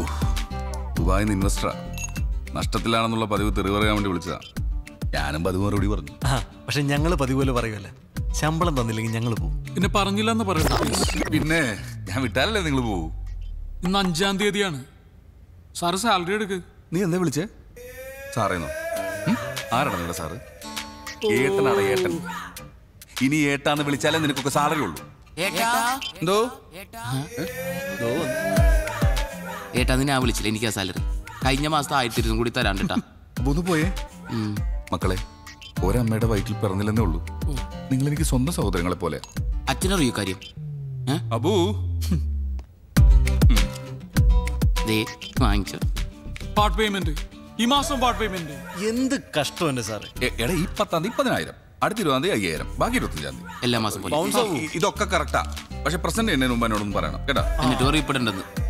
ദുബായിൽ നിന്ന് ഇൻവെസ്റ്ററാ നഷ്ടത്തിലാണെന്നുള്ള പതിവ് തെറി പറയാൻ വേണ്ടി വിളിച്ചതാ ഞാനും പതിവ് മറുപടി പറഞ്ഞു ആ പക്ഷെ ഞങ്ങൾ പതിപോലെ പറയുമല്ല ശമ്പളം തന്നില്ലെങ്കിൽ ഞങ്ങൾ പോകും പിന്നെ പറഞ്ഞില്ലെന്ന് പറയണ്ട പ്ലീസ് പിന്നെ ഞാൻ വിട്ടാലല്ലേ നിങ്ങൾ പോകൂ ഇന്ന് അഞ്ചാം തീയതിയാണ് സാറ് സാലറി എടുക്ക് നീ എന്താ വിളിച്ചേ സാറേന്നോ ഉം? ആരാണ് നിങ്ങളുടെ സാറ് ഏട്ടനാണ് ഏട്ടൻ ഇനി ഏട്ടാന്ന് വിളിച്ചാലേ നിനക്കൊക്കെ സാലറി ഉള്ളൂ എന്തോ ഏട്ടാ നിന്നെ ആ വിളിച്ചില്ല എനിക്ക് ആ സാലറി കഴിഞ്ഞ മാസത്തെ ആയിരത്തി ഇരുന്നും കൂടി തരാണ്ട് കേട്ടാ അപ്പൊ ഒന്ന് പോയേ മക്കളെ ഒരമ്മയുടെ വയറ്റിൽ പിറന്നില്ലെന്നേ ഉള്ളൂ നിങ്ങൾ എനിക്ക് സ്വന്തം സഹോദരങ്ങളെ പോലെ അച്ഛനറിയോ കാര്യം ഏ? അബൂ ദേ വാങ്ങിച്ചോ പാർട്ട് പേയ്മെന്റ് ഈ മാസം പാർട്ട് പേയ്മെന്റ് എന്ത് കഷ്ടം എന്റെ സാറേ എ- എടാ ഈ പത്താം തീയതി പതിനായിരം അടുത്ത ഇരുപതാം തീയതി അയ്യായിരം ബാക്കി ഇരുപത്തഞ്ചാം തീയതി എല്ലാ മാസം പോലെ ഇ- ഇതൊക്കെ കറക്റ്റാ പക്ഷെ പ്രസന്റ് എന്നെ മുമ്പ് എന്നോടൊന്നും പറയണം കേട്ടാ എന്നിട്ട് അറിയപ്പെടേണ്ടത്